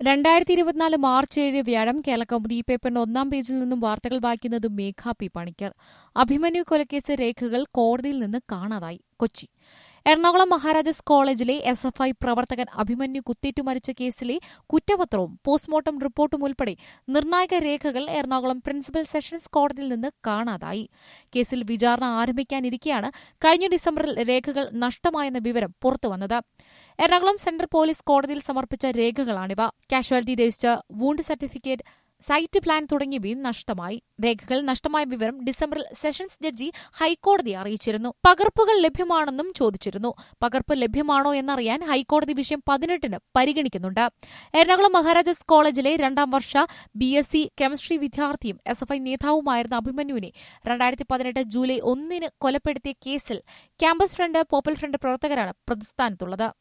രണ്ടായിരത്തി ഇരുപത്തിനാല് മാർച്ച് ഏഴ് വ്യാഴം കേരളകൗമുദി ഈ പേപ്പറിന്റെ ഒന്നാം പേജിൽ നിന്നും വാർത്തകൾ വായിക്കുന്നത് മേഘ പി പണിക്കർ അഭിമന്യു കൊലക്കേസ് രേഖകൾ കോടതിയിൽ നിന്ന് കാണാതായി കൊച്ചി എറണാകുളം മഹാരാജാസ് കോളേജിലെ എസ് എഫ് ഐ പ്രവർത്തകൻ അഭിമന്യു കുത്തേറ്റു മരിച്ച കേസിലെ കുറ്റപത്രവും പോസ്റ്റ്മോർട്ടം റിപ്പോർട്ടും ഉൾപ്പെടെ നിർണായക രേഖകൾ എറണാകുളം പ്രിൻസിപ്പൽ സെഷൻസ് കോടതിയിൽ നിന്ന് കാണാതായി കേസിൽ വിചാരണ ആരംഭിക്കാനിരിക്കെയാണ് കഴിഞ്ഞ ഡിസംബറിൽ രേഖകൾ നഷ്ടമായെന്ന വിവരം പുറത്തുവന്നത് എറണാകുളം സെൻട്രൽ പോലീസ് കോടതിയിൽ സമർപ്പിച്ച രേഖകളാണിവ casualty register wound certificate site plan തുടങ്ങിയവയും നഷ്ടമായി രേഖകൾ നഷ്ടമായ വിവരം ഡിസംബറിൽ സെഷൻസ് ജഡ്ജി ഹൈക്കോടതിയെ അറിയിച്ചിരുന്നു പകർപ്പുകൾ ലഭ്യമാണെന്നും ചോദിച്ചിരുന്നു പകർപ്പ് ലഭ്യമാണോ എന്നറിയാൻ ഹൈക്കോടതി വിഷയം പതിനെട്ടിന് പരിഗണിക്കുന്നുണ്ട് എറണാകുളം മഹാരാജാസ് കോളേജിലെ രണ്ടാം വർഷ ബി എസ് സി കെമിസ്ട്രി വിദ്യാർത്ഥിയും എസ് എഫ് ഐ നേതാവുമായിരുന്ന അഭിമന്യുവിനെ രണ്ടായിരത്തി പതിനെട്ട് ജൂലൈ ഒന്നിന് കൊലപ്പെടുത്തിയ കേസിൽ ക്യാമ്പസ് ഫ്രണ്ട് പോപ്പൽ ഫ്രണ്ട് പ്രവർത്തകരാണ് പ്രതിസ്ഥാനത്തുള്ളത്